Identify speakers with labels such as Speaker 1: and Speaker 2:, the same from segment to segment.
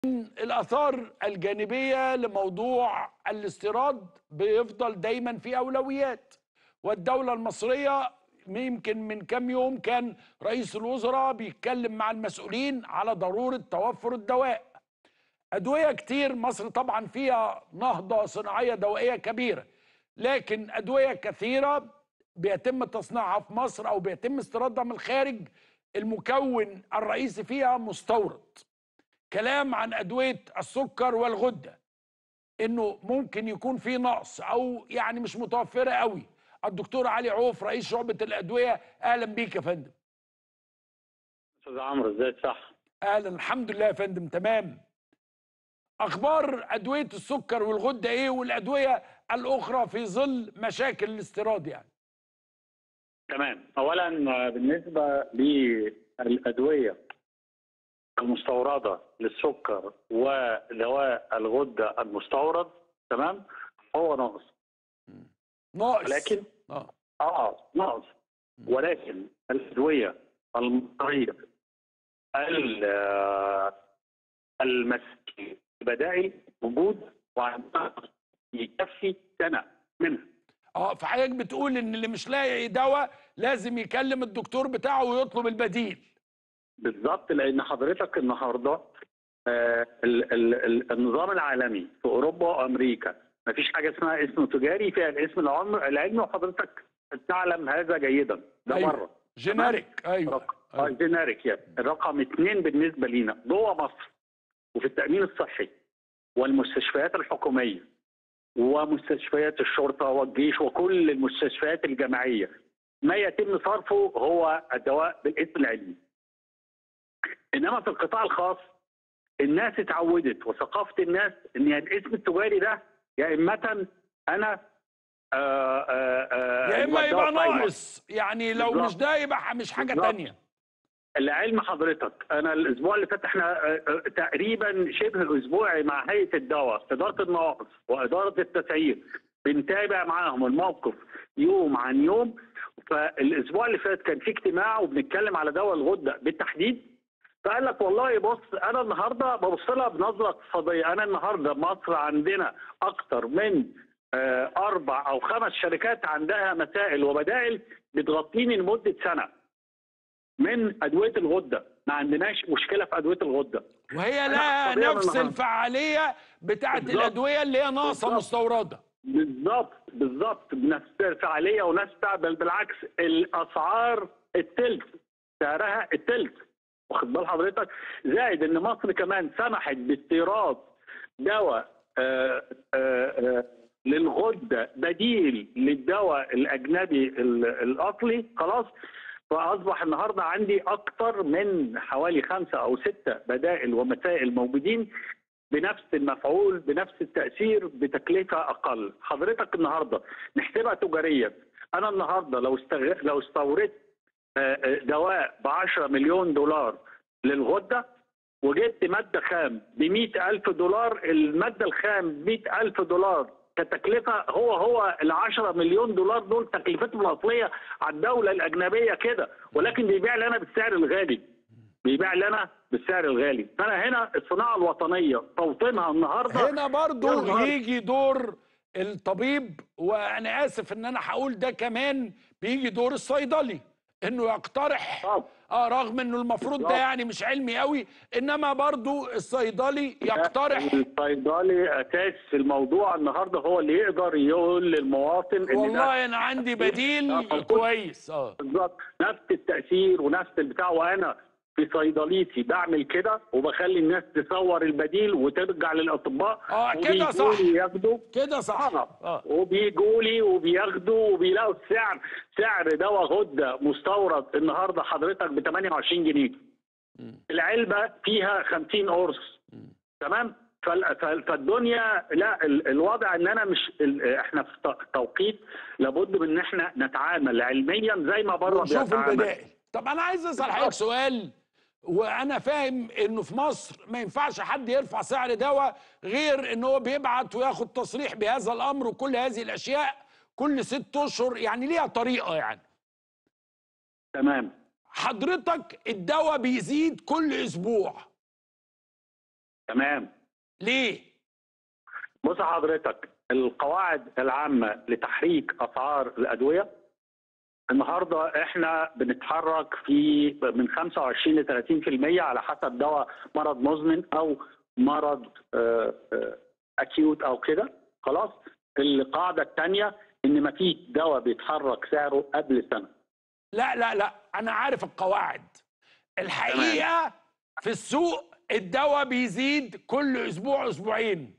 Speaker 1: الآثار الجانبية لموضوع الاستيراد بيفضل دايما في أولويات والدولة المصرية يمكن من كام يوم كان رئيس الوزراء بيتكلم مع المسؤولين على ضرورة توفر الدواء أدوية كتير مصر طبعا فيها نهضة صناعية دوائية كبيرة لكن أدوية كثيرة بيتم تصنيعها في مصر أو بيتم استيرادها من الخارج المكون الرئيسي فيها مستورد كلام عن ادويه السكر والغده انه ممكن يكون في نقص او يعني مش متوفره قوي الدكتور علي عوف رئيس شعبه الادويه اهلا بيك يا فندم
Speaker 2: استاذ عمرو ازيك صح
Speaker 1: اهلا الحمد لله يا فندم تمام اخبار ادويه السكر والغده ايه والادويه الاخرى في ظل مشاكل الاستيراد يعني
Speaker 2: تمام اولا بالنسبه للادويه المستورده للسكر ودواء الغده المستورد تمام هو ناقص
Speaker 1: ناقص
Speaker 2: ولكن
Speaker 1: اه
Speaker 2: اه ناقص ولكن الادويه المصريه ال- آه، المسكين البدائل موجود وعندنا يكفي سنه منها
Speaker 1: اه فحضرتك بتقول ان اللي مش لاقي دواء لازم يكلم الدكتور بتاعه ويطلب البديل
Speaker 2: بالظبط لان حضرتك النهارده آه، ال- ال- ال- النظام العالمي في اوروبا وامريكا ما فيش حاجه اسمها اسم تجاري فيها الاسم العمر العلمي وحضرتك تعلم هذا جيدا ده
Speaker 1: أيوة.
Speaker 2: مره
Speaker 1: جينيريك ايوه
Speaker 2: رقم آه، جينيريك يعني الرقم اثنين بالنسبه لينا جوه مصر وفي التامين الصحي والمستشفيات الحكوميه ومستشفيات الشرطه والجيش وكل المستشفيات الجامعيه ما يتم صرفه هو الدواء بالاسم العلمي انما في القطاع الخاص الناس اتعودت وثقافه الناس ان الاسم التجاري ده يا اما انا آه، آه، آه،
Speaker 1: يا اما
Speaker 2: الدواء
Speaker 1: يبقى
Speaker 2: قايمة.
Speaker 1: ناقص يعني لو
Speaker 2: بالظبط.
Speaker 1: مش ده يبقى مش حاجه
Speaker 2: بالظبط.
Speaker 1: تانية
Speaker 2: لعلم حضرتك انا الاسبوع اللي فات احنا آه، آه، تقريبا شبه اسبوعي مع هيئه الدواء اداره النواقص واداره التسعير بنتابع معاهم الموقف يوم عن يوم فالاسبوع اللي فات كان في اجتماع وبنتكلم على دواء الغده بالتحديد فقال لك والله بص انا النهارده ببص لها بنظره اقتصاديه انا النهارده مصر عندنا اكتر من آه، اربع او خمس شركات عندها مسائل وبدائل بتغطيني لمده سنه من ادويه الغده ما عندناش مشكله في ادويه الغده
Speaker 1: وهي
Speaker 2: أنا
Speaker 1: لها
Speaker 2: اقتصادياً
Speaker 1: نفس
Speaker 2: النهاردة.
Speaker 1: الفعاليه بتاعت
Speaker 2: بالظبط.
Speaker 1: الادويه اللي هي ناقصه
Speaker 2: بالظبط.
Speaker 1: مستورده
Speaker 2: بالظبط بالظبط نفس الفعاليه ونفس بتاع- بل بالعكس الاسعار التلت سعرها التلت واخد بال حضرتك زائد ان مصر كمان سمحت باستيراد دواء آه، آه، آه، للغده بديل للدواء الاجنبي ال- الاصلي خلاص فاصبح النهارده عندي اكثر من حوالي خمسه او سته بدائل ومسائل موجودين بنفس المفعول بنفس التاثير بتكلفه اقل حضرتك النهارده نحسبها تجاريا انا النهارده لو استغ... لو استوردت آه، آه، دواء ب 10 مليون دولار للغده وجبت ماده خام ب ألف دولار الماده الخام ب ألف دولار كتكلفه هو هو ال 10 مليون دولار دول تكلفتهم الاصليه على الدوله الاجنبيه كده ولكن بيبيع لي انا بالسعر الغالي بيبيع لنا بالسعر الغالي فانا هنا الصناعه الوطنيه توطينها النهارده
Speaker 1: هنا برضو
Speaker 2: يظهر.
Speaker 1: يجي دور الطبيب وانا اسف ان انا هقول ده كمان بيجي دور الصيدلي انه يقترح
Speaker 2: طب.
Speaker 1: اه رغم انه المفروض ده
Speaker 2: بالظبط.
Speaker 1: يعني مش علمي قوي انما برضو الصيدلي يقترح
Speaker 2: الصيدلي اساس في الموضوع النهارده هو اللي يقدر يقول للمواطن ان ده
Speaker 1: والله انا عندي بديل
Speaker 2: آه،
Speaker 1: كويس اه
Speaker 2: بالظبط نفس التاثير ونفس البتاع وانا في صيدليتي بعمل كده وبخلي الناس تصور البديل وترجع للاطباء
Speaker 1: آه، كده
Speaker 2: وبيجوا
Speaker 1: صح.
Speaker 2: لي ياخدوا
Speaker 1: كده صح
Speaker 2: اه
Speaker 1: اه
Speaker 2: وبيجوا لي وبياخدوا وبيلاقوا السعر سعر دواء غده مستورد النهارده حضرتك ب 28 جنيه العلبه فيها 50 قرص تمام فال- فال- فالدنيا لا ال- الوضع ان انا مش ال- احنا في ت- توقيت لابد من ان احنا نتعامل علميا زي ما بره
Speaker 1: ونشوف
Speaker 2: بيتعامل
Speaker 1: البدائل طب انا عايز اسال حضرتك سؤال وانا فاهم انه في مصر ما ينفعش حد يرفع سعر دواء غير ان هو بيبعت وياخد تصريح بهذا الامر وكل هذه الاشياء كل ست اشهر يعني ليها طريقه يعني
Speaker 2: تمام
Speaker 1: حضرتك الدواء بيزيد كل اسبوع
Speaker 2: تمام
Speaker 1: ليه
Speaker 2: بص حضرتك القواعد العامه لتحريك اسعار الادويه النهارده احنا بنتحرك في من 25 ل 30% على حسب دواء مرض مزمن او مرض آه، آه، اكيوت او كده خلاص القاعده الثانيه ان ما فيش دواء بيتحرك سعره قبل سنه
Speaker 1: لا لا لا انا عارف القواعد الحقيقه في السوق الدواء بيزيد كل اسبوع اسبوعين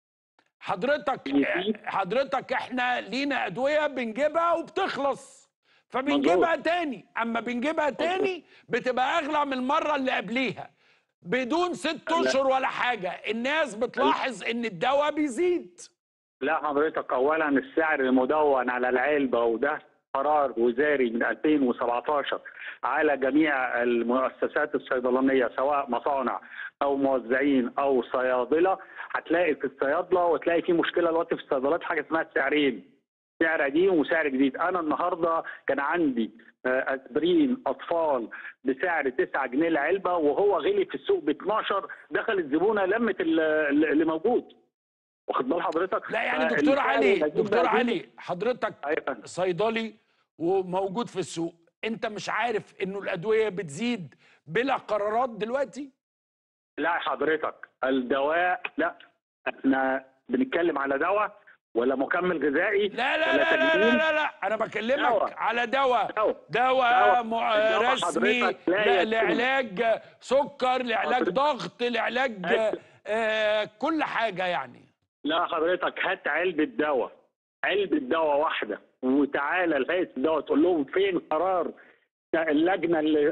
Speaker 1: حضرتك
Speaker 2: بيزيد؟
Speaker 1: حضرتك احنا لينا ادويه بنجيبها وبتخلص فبنجيبها تاني اما بنجيبها تاني بتبقى اغلى من المره اللي قبليها بدون ست
Speaker 2: لا.
Speaker 1: اشهر ولا حاجه الناس بتلاحظ ان الدواء بيزيد
Speaker 2: لا حضرتك اولا السعر المدون على العلبه وده قرار وزاري من 2017 على جميع المؤسسات الصيدلانيه سواء مصانع او موزعين او صيادله هتلاقي في الصيادله وتلاقي في مشكله دلوقتي في الصيدلات حاجه اسمها السعرين سعر قديم وسعر جديد انا النهارده كان عندي آه، اسبرين اطفال بسعر 9 جنيه العلبه وهو غلي في السوق ب 12 دخل الزبونه لمت ال- اللي موجود واخد بال حضرتك
Speaker 1: لا يعني
Speaker 2: فالسعر
Speaker 1: دكتور علي
Speaker 2: القديم
Speaker 1: دكتور
Speaker 2: ده
Speaker 1: علي حضرتك
Speaker 2: أيوة.
Speaker 1: صيدلي وموجود في السوق انت مش عارف انه الادويه بتزيد بلا قرارات دلوقتي
Speaker 2: لا حضرتك الدواء لا احنا بنتكلم على دواء ولا مكمل غذائي
Speaker 1: لا لا
Speaker 2: ولا
Speaker 1: لا لا لا
Speaker 2: تجميل
Speaker 1: لا, لا. انا بكلمك
Speaker 2: دواء.
Speaker 1: على دواء
Speaker 2: دواء.
Speaker 1: دواء
Speaker 2: دواء.
Speaker 1: مع-
Speaker 2: الدواء
Speaker 1: رسمي
Speaker 2: حضرتك لا
Speaker 1: ل-
Speaker 2: يتم.
Speaker 1: لعلاج سكر لعلاج
Speaker 2: حضرتك.
Speaker 1: ضغط لعلاج
Speaker 2: أيوة.
Speaker 1: آه كل حاجه يعني
Speaker 2: لا حضرتك هات علبة دواء علبة دواء واحدة وتعالى لهيئة الدواء تقول لهم فين قرار اللجنة اللي آه،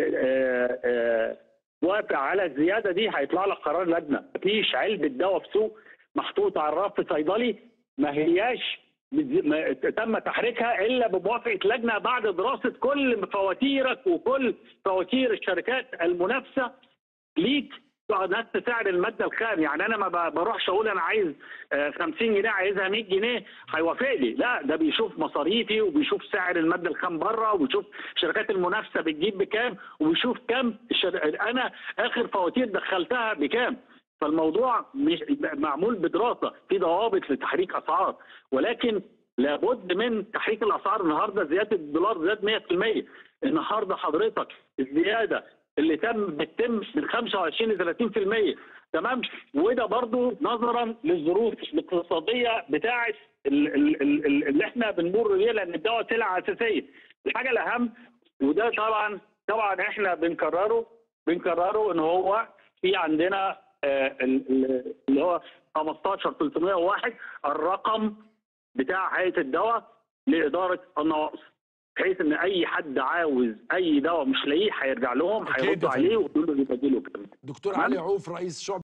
Speaker 2: آه، آه، وافق على الزيادة دي هيطلع لك قرار لجنة مفيش علبة دواء في سوق محطوطة على الرف صيدلي ما هياش بتز- ما- تم تحريكها الا بموافقه لجنه بعد دراسه كل فواتيرك وكل فواتير الشركات المنافسه ليك نفس سعر الماده الخام يعني انا ما ب- بروحش اقول انا عايز آه، 50 جنيه عايزها 100 جنيه هيوافق لي لا ده بيشوف مصاريفي وبيشوف سعر الماده الخام بره وبيشوف شركات المنافسه بتجيب بكام وبيشوف كام الشر... انا اخر فواتير دخلتها بكام فالموضوع مش معمول بدراسه في ضوابط لتحريك اسعار ولكن لابد من تحريك الاسعار النهارده زياده الدولار زاد 100% النهارده حضرتك الزياده اللي تم بتتم من 25 ل 30% تمام وده برضو نظرا للظروف الاقتصاديه بتاعه ال- ال- ال- ال- اللي احنا بنمر بيها لان الدواء سلعه اساسيه الحاجه الاهم وده طبعا طبعا احنا بنكرره بنكرره ان هو في عندنا آه، ال- ال- اللي هو 15 301 الرقم بتاع هيئه الدواء لاداره النواقص بحيث ان اي حد عاوز اي دواء مش لاقيه هيرجع لهم
Speaker 1: أكيد يا
Speaker 2: هيردوا
Speaker 1: فندم.
Speaker 2: عليه ويقولوا له يبدلوا كده
Speaker 1: دكتور
Speaker 2: تمام.
Speaker 1: علي عوف رئيس شعب